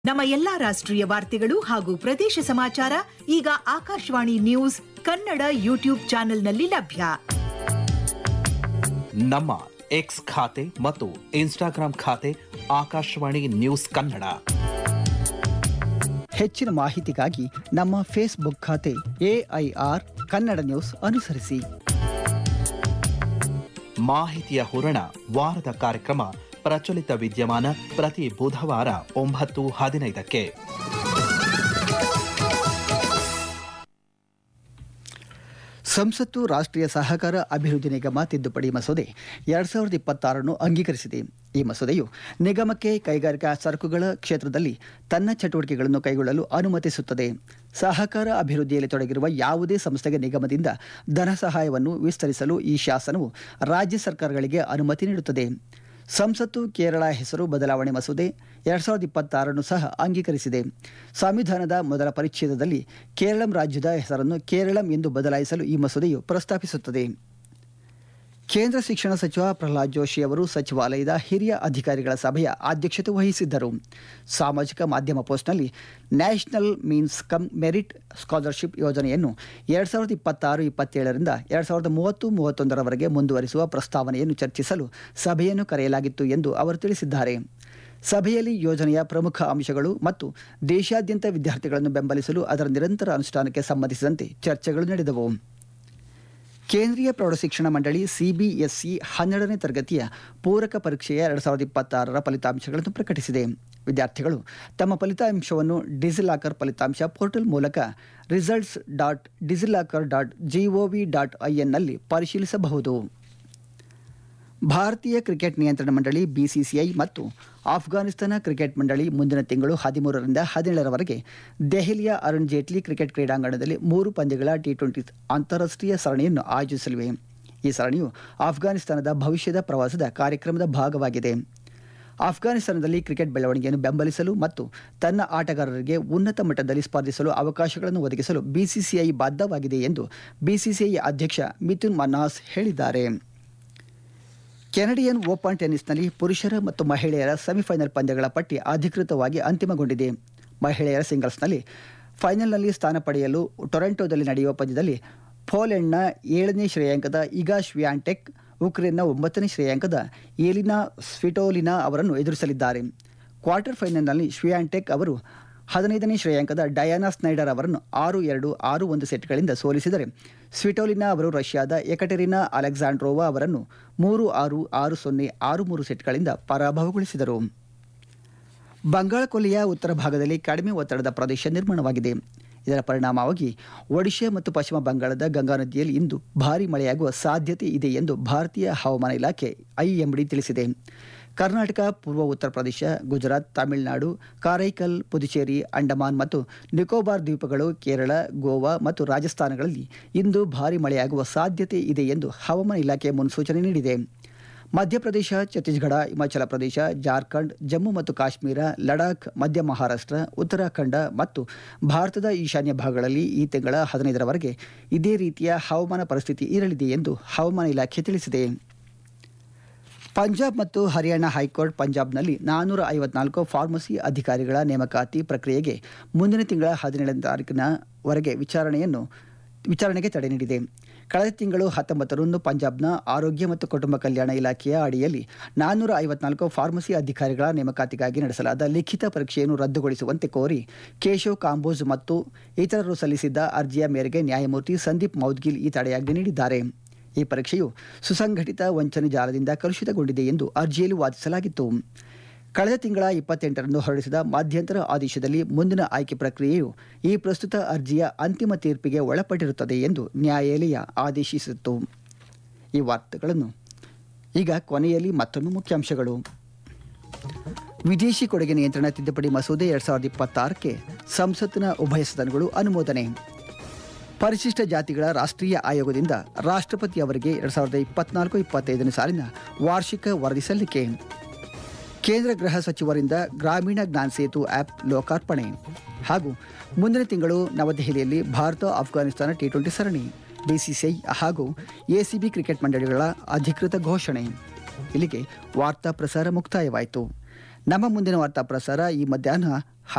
ನಮ್ಮ ಎಲ್ಲಾ ರಾಷ್ಟ್ರೀಯ ವಾರ್ತೆಗಳು ಹಾಗೂ ಪ್ರದೇಶ ಸಮಾಚಾರ ಈಗ ಆಕಾಶವಾಣಿ ನ್ಯೂಸ್ ಕನ್ನಡ ಯೂಟ್ಯೂಬ್ ಚಾನೆಲ್ನಲ್ಲಿ ಲಭ್ಯ ನಮ್ಮ ಎಕ್ಸ್ ಖಾತೆ ಮತ್ತು ಇನ್ಸ್ಟಾಗ್ರಾಂ ಖಾತೆ ಆಕಾಶವಾಣಿ ನ್ಯೂಸ್ ಕನ್ನಡ ಹೆಚ್ಚಿನ ಮಾಹಿತಿಗಾಗಿ ನಮ್ಮ ಫೇಸ್ಬುಕ್ ಖಾತೆ ಎಐಆರ್ ಕನ್ನಡ ನ್ಯೂಸ್ ಅನುಸರಿಸಿ ಮಾಹಿತಿಯ ಹೂರಣ ವಾರದ ಕಾರ್ಯಕ್ರಮ ಪ್ರಚಲಿತ ವಿದ್ಯಮಾನ ಪ್ರತಿ ಬುಧವಾರ ಒಂಬತ್ತು ಹದಿನೈದಕ್ಕೆ ಸಂಸತ್ತು ರಾಷ್ಟ್ರೀಯ ಸಹಕಾರ ಅಭಿವೃದ್ಧಿ ನಿಗಮ ತಿದ್ದುಪಡಿ ಮಸೂದೆ ಎರಡ್ ಸಾವಿರದ ಇಪ್ಪತ್ತಾರನ್ನು ಅಂಗೀಕರಿಸಿದೆ ಈ ಮಸೂದೆಯು ನಿಗಮಕ್ಕೆ ಕೈಗಾರಿಕಾ ಸರಕುಗಳ ಕ್ಷೇತ್ರದಲ್ಲಿ ತನ್ನ ಚಟುವಟಿಕೆಗಳನ್ನು ಕೈಗೊಳ್ಳಲು ಅನುಮತಿಸುತ್ತದೆ ಸಹಕಾರ ಅಭಿವೃದ್ಧಿಯಲ್ಲಿ ತೊಡಗಿರುವ ಯಾವುದೇ ಸಂಸ್ಥೆಗೆ ನಿಗಮದಿಂದ ಧನ ಸಹಾಯವನ್ನು ವಿಸ್ತರಿಸಲು ಈ ಶಾಸನವು ರಾಜ್ಯ ಸರ್ಕಾರಗಳಿಗೆ ಅನುಮತಿ ನೀಡುತ್ತದೆ ಸಂಸತ್ತು ಕೇರಳ ಹೆಸರು ಬದಲಾವಣೆ ಮಸೂದೆ ಎರಡ್ ಸಾವಿರದ ಇಪ್ಪತ್ತಾರನ್ನು ಸಹ ಅಂಗೀಕರಿಸಿದೆ ಸಂವಿಧಾನದ ಮೊದಲ ಪರಿಚ್ಛೇದದಲ್ಲಿ ಕೇರಳಂ ರಾಜ್ಯದ ಹೆಸರನ್ನು ಕೇರಳಂ ಎಂದು ಬದಲಾಯಿಸಲು ಈ ಮಸೂದೆಯು ಪ್ರಸ್ತಾಪಿಸುತ್ತದೆ ಕೇಂದ್ರ ಶಿಕ್ಷಣ ಸಚಿವ ಪ್ರಹ್ಲಾದ್ ಜೋಶಿ ಅವರು ಸಚಿವಾಲಯದ ಹಿರಿಯ ಅಧಿಕಾರಿಗಳ ಸಭೆಯ ಅಧ್ಯಕ್ಷತೆ ವಹಿಸಿದ್ದರು ಸಾಮಾಜಿಕ ಮಾಧ್ಯಮ ಪೋಸ್ಟ್ನಲ್ಲಿ national means cum merit scholarship ಯೋಜನೆಯನ್ನು ಎರಡ್ ಸಾವಿರದ ಇಪ್ಪತ್ತಾರು ಇಪ್ಪತ್ತೇಳರಿಂದ ಎರಡ್ ಸಾವಿರದ ಮೂವತ್ತು ಮೂವತ್ತೊಂದರವರೆಗೆ ಮುಂದುವರಿಸುವ ಪ್ರಸ್ತಾವನೆಯನ್ನು ಚರ್ಚಿಸಲು ಸಭೆಯನ್ನು ಕರೆಯಲಾಗಿತ್ತು ಎಂದು ಅವರು ತಿಳಿಸಿದ್ದಾರೆ ಸಭೆಯಲ್ಲಿ ಯೋಜನೆಯ ಪ್ರಮುಖ ಅಂಶಗಳು ಮತ್ತು ದೇಶಾದ್ಯಂತ ವಿದ್ಯಾರ್ಥಿಗಳನ್ನು ಬೆಂಬಲಿಸಲು ಅದರ ನಿರಂತರ ಅನುಷ್ಠಾನಕ್ಕೆ ಸಂಬಂಧಿಸಿದಂತೆ ಚರ್ಚೆಗಳು ನಡೆದವು ಕೇಂದ್ರೀಯ ಪ್ರೌಢಶಿಕ್ಷಣ ಮಂಡಳಿ ಸಿಬಿಎಸ್ಇ ಹನ್ನೆರಡನೇ ತರಗತಿಯ ಪೂರಕ ಪರೀಕ್ಷೆಯ ಎರಡು ಸಾವಿರದ ಇಪ್ಪತ್ತಾರರ ಫಲಿತಾಂಶಗಳನ್ನು ಪ್ರಕಟಿಸಿದೆ ವಿದ್ಯಾರ್ಥಿಗಳು ತಮ್ಮ ಫಲಿತಾಂಶವನ್ನು ಡಿಜಿಲಾಕರ್ ಫಲಿತಾಂಶ ಪೋರ್ಟಲ್ ಮೂಲಕ results dot DigiLocker dot G O V dot ಐಎನ್ನಲ್ಲಿ ಪರಿಶೀಲಿಸಬಹುದು ಭಾರತೀಯ ಕ್ರಿಕೆಟ್ ನಿಯಂತ್ರಣ ಮಂಡಳಿ ಬಿಸಿಸಿಐ ಮತ್ತು ಆಫ್ಘಾನಿಸ್ತಾನ ಕ್ರಿಕೆಟ್ ಮಂಡಳಿ ಮುಂದಿನ ತಿಂಗಳು ಹದಿಮೂರರಿಂದ ಹದಿನೇಳರವರೆಗೆ ದೆಹಲಿಯ ಅರುಣ್ ಜೇಟ್ಲಿ ಕ್ರಿಕೆಟ್ ಕ್ರೀಡಾಂಗಣದಲ್ಲಿ ಮೂರು ಪಂದ್ಯಗಳ ಟಿ ಟ್ವೆಂಟಿ ಅಂತಾರಾಷ್ಟ್ರೀಯ ಸರಣಿಯನ್ನು ಆಯೋಜಿಸಲಿವೆ ಈ ಸರಣಿಯು ಆಫ್ಘಾನಿಸ್ತಾನದ ಭವಿಷ್ಯದ ಪ್ರವಾಸದ ಕಾರ್ಯಕ್ರಮದ ಭಾಗವಾಗಿದೆ ಆಫ್ಘಾನಿಸ್ತಾನದಲ್ಲಿ ಕ್ರಿಕೆಟ್ ಬೆಳವಣಿಗೆಯನ್ನು ಬೆಂಬಲಿಸಲು ಮತ್ತು ತನ್ನ ಆಟಗಾರರಿಗೆ ಉನ್ನತ ಮಟ್ಟದಲ್ಲಿ ಸ್ಪರ್ಧಿಸಲು ಅವಕಾಶಗಳನ್ನು ಒದಗಿಸಲು ಬಿಸಿಸಿಐ ಬದ್ಧವಾಗಿದೆ ಎಂದು ಬಿಸಿಸಿಐ ಅಧ್ಯಕ್ಷ ಮಿಥುನ್ ಮನ್ನಾಸ್ ಹೇಳಿದ್ದಾರೆ ಕೆನಡಿಯನ್ ಓಪನ್ ಟೆನ್ನಿಸ್ನಲ್ಲಿ ಪುರುಷರ ಮತ್ತು ಮಹಿಳೆಯರ ಸೆಮಿಫೈನಲ್ ಪಂದ್ಯಗಳ ಪಟ್ಟಿ ಅಧಿಕೃತವಾಗಿ ಅಂತಿಮಗೊಂಡಿದೆ ಮಹಿಳೆಯರ ಸಿಂಗಲ್ಸ್ನಲ್ಲಿ ಫೈನಲ್ನಲ್ಲಿ ಸ್ಥಾನ ಪಡೆಯಲು ಟೊರೆಂಟೊದಲ್ಲಿ ನಡೆಯುವ ಪಂದ್ಯದಲ್ಲಿ ಪೋಲೆಂಡ್ನ ಏಳನೇ ಶ್ರೇಯಾಂಕದ ಇಗಾ ಶ್ವಿಯಾಂಟೆಕ್ ಉಕ್ರೇನ್ನ ಒಂಬತ್ತನೇ ಶ್ರೇಯಾಂಕದ ಏಲಿನಾ ಸ್ವಿಟೋಲಿನಾ ಅವರನ್ನು ಎದುರಿಸಲಿದ್ದಾರೆ ಕ್ವಾರ್ಟರ್ ಫೈನಲ್ನಲ್ಲಿ ಶ್ವಿಯಾಂಟೆಕ್ ಅವರು ಹದಿನೈದನೇ ಶ್ರೇಯಾಂಕದ ಡಯಾನಾ ಸ್ನೈಡರ್ ಅವರನ್ನು ಆರು ಎರಡು ಆರು ಒಂದು ಸೆಟ್ಗಳಿಂದ ಸೋಲಿಸಿದರೆ ಸ್ವಿಟೋಲಿನಾ ಅವರು ರಷ್ಯಾದ ಎಕಟೆರಿನಾ ಅಲೆಕ್ಸಾಂಡ್ರೋವಾ ಅವರನ್ನು ಮೂರು ಆರು ಆರು ಸೊನ್ನೆ ಆರು ಮೂರು ಸೆಟ್ಗಳಿಂದ ಪರಾಭವಗೊಳಿಸಿದರು ಬಂಗಾಳಕೊಲ್ಲಿಯ ಉತ್ತರ ಭಾಗದಲ್ಲಿ ಕಡಿಮೆ ಒತ್ತಡದ ಪ್ರದೇಶ ನಿರ್ಮಾಣವಾಗಿದೆ ಇದರ ಪರಿಣಾಮವಾಗಿ ಒಡಿಶಾ ಮತ್ತು ಪಶ್ಚಿಮ ಬಂಗಾಳದ ಗಂಗಾ ನದಿಯಲ್ಲಿ ಇಂದು ಭಾರೀ ಮಳೆಯಾಗುವ ಸಾಧ್ಯತೆ ಇದೆ ಎಂದು ಭಾರತೀಯ ಹವಾಮಾನ ಇಲಾಖೆ ಐಎಂಡಿ ತಿಳಿಸಿದೆ ಕರ್ನಾಟಕ ಪೂರ್ವ ಉತ್ತರ ಪ್ರದೇಶ ಗುಜರಾತ್ ತಮಿಳುನಾಡು ಕಾರೈಕಲ್ ಪುದುಚೇರಿ ಅಂಡಮಾನ್ ಮತ್ತು ನಿಕೋಬಾರ್ ದ್ವೀಪಗಳು ಕೇರಳ ಗೋವಾ ಮತ್ತು ರಾಜಸ್ಥಾನಗಳಲ್ಲಿ ಇಂದು ಭಾರೀ ಮಳೆಯಾಗುವ ಸಾಧ್ಯತೆ ಇದೆ ಎಂದು ಹವಾಮಾನ ಇಲಾಖೆ ಮುನ್ಸೂಚನೆ ನೀಡಿದೆ ಮಧ್ಯಪ್ರದೇಶ ಛತ್ತೀಸ್ಗಢ ಹಿಮಾಚಲ ಪ್ರದೇಶ ಜಾರ್ಖಂಡ್ ಜಮ್ಮು ಮತ್ತು ಕಾಶ್ಮೀರ ಲಡಾಖ್ ಮಧ್ಯ ಮಹಾರಾಷ್ಟ್ರ ಉತ್ತರಾಖಂಡ ಮತ್ತು ಭಾರತದ ಈಶಾನ್ಯ ಭಾಗಗಳಲ್ಲಿ ಈ ತಿಂಗಳ ಹದಿನೈದರವರೆಗೆ ಇದೇ ರೀತಿಯ ಹವಾಮಾನ ಪರಿಸ್ಥಿತಿ ಇರಲಿದೆ ಎಂದು ಹವಾಮಾನ ಇಲಾಖೆ ತಿಳಿಸಿದೆ ಪಂಜಾಬ್ ಮತ್ತು ಹರಿಯಾಣ ಹೈಕೋರ್ಟ್ ಪಂಜಾಬ್ನಲ್ಲಿ ನಾನ್ನೂರ ಐವತ್ನಾಲ್ಕು ಫಾರ್ಮಸಿ ಅಧಿಕಾರಿಗಳ ನೇಮಕಾತಿ ಪ್ರಕ್ರಿಯೆಗೆ ಮುಂದಿನ ತಿಂಗಳ ಹದಿನೇಳನೇ ತಾರೀಕಿನವರೆಗೆ ವಿಚಾರಣೆಯನ್ನು ವಿಚಾರಣೆಗೆ ತಡೆ ನೀಡಿದೆ ಕಳೆದ ತಿಂಗಳು ಹತ್ತೊಂಬತ್ತರಂದು ಪಂಜಾಬ್ನ ಆರೋಗ್ಯ ಮತ್ತು ಕುಟುಂಬ ಕಲ್ಯಾಣ ಇಲಾಖೆಯ ಅಡಿಯಲ್ಲಿ ನಾನ್ನೂರ ಐವತ್ನಾಲ್ಕು ಫಾರ್ಮಸಿ ಅಧಿಕಾರಿಗಳ ನೇಮಕಾತಿಗಾಗಿ ನಡೆಸಲಾದ ಲಿಖಿತ ಪರೀಕ್ಷೆಯನ್ನು ರದ್ದುಗೊಳಿಸುವಂತೆ ಕೋರಿ ಕೇಶವ್ ಕಾಂಬೋಜ್ ಮತ್ತು ಇತರರು ಸಲ್ಲಿಸಿದ್ದ ಅರ್ಜಿಯ ಮೇರೆಗೆ ನ್ಯಾಯಮೂರ್ತಿ ಸಂದೀಪ್ ಮೌದ್ಗಿಲ್ ಈ ತಡೆಯಾಜ್ಞೆ ನೀಡಿದ್ದಾರೆ ಈ ಪರೀಕ್ಷೆಯು ಸುಸಂಘಟಿತ ವಂಚನೆ ಜಾಲದಿಂದ ಕಲುಷಿತಗೊಂಡಿದೆ ಎಂದು ಅರ್ಜಿಯಲ್ಲಿ ವಾದಿಸಲಾಗಿತ್ತು ಕಳೆದ ತಿಂಗಳ ಇಪ್ಪತ್ತೆಂಟರಂದು ಹೊರಡಿಸಿದ ಮಧ್ಯಂತರ ಆದೇಶದಲ್ಲಿ ಮುಂದಿನ ಆಯ್ಕೆ ಪ್ರಕ್ರಿಯೆಯು ಈ ಪ್ರಸ್ತುತ ಅರ್ಜಿಯ ಅಂತಿಮ ತೀರ್ಪಿಗೆ ಒಳಪಟ್ಟಿರುತ್ತದೆ ಎಂದು ನ್ಯಾಯಾಲಯ ಆದೇಶಿಸಿತ್ತು ಈ ವಾರ್ತೆಗಳನ್ನು ಈಗ ಕೊನೆಯಲ್ಲಿ ಮತ್ತೊಮ್ಮೆ ಮುಖ್ಯಾಂಶಗಳು ವಿದೇಶಿ ಕೊಡುಗೆ ನಿಯಂತ್ರಣ ತಿದ್ದುಪಡಿ ಮಸೂದೆ ಎರಡ್ ಸಾವಿರದ ಇಪ್ಪತ್ತಾರಕ್ಕೆ ಸಂಸತ್ತಿನ ಉಭಯ ಸದನಗಳು ಅನುಮೋದನೆ ಪರಿಶಿಷ್ಟ ಜಾತಿಗಳ ರಾಷ್ಟ್ರೀಯ ಆಯೋಗದಿಂದ ರಾಷ್ಟ್ರಪತಿ ಅವರಿಗೆ ಎರಡ್ ಸಾವಿರದ ಇಪ್ಪತ್ನಾಲ್ಕು ಇಪ್ಪತ್ತೈದನೇ ಸಾಲಿನ ವಾರ್ಷಿಕ ವರದಿ ಸಲ್ಲಿಕೆ ಕೇಂದ್ರ ಗೃಹ ಸಚಿವರಿಂದ ಗ್ರಾಮೀಣ ಜ್ಞಾನ ಸೇತು ಆ್ಯಪ್ ಲೋಕಾರ್ಪಣೆ ಹಾಗೂ ಮುಂದಿನ ತಿಂಗಳು ನವದೆಹಲಿಯಲ್ಲಿ ಭಾರತ ಆಫ್ಘಾನಿಸ್ತಾನ ಟಿ ಟ್ವೆಂಟಿ ಸರಣಿ ಬಿಸಿಸಿಐ ಹಾಗೂ ಎಸಿಬಿ ಕ್ರಿಕೆಟ್ ಮಂಡಳಿಗಳ ಅಧಿಕೃತ ಘೋಷಣೆ ಇಲ್ಲಿಗೆ ವಾರ್ತಾ ಪ್ರಸಾರ ಮುಕ್ತಾಯವಾಯಿತು ನಮ್ಮ ಮುಂದಿನ ವಾರ್ತಾ ಪ್ರಸಾರ ಈ ಮಧ್ಯಾಹ್ನ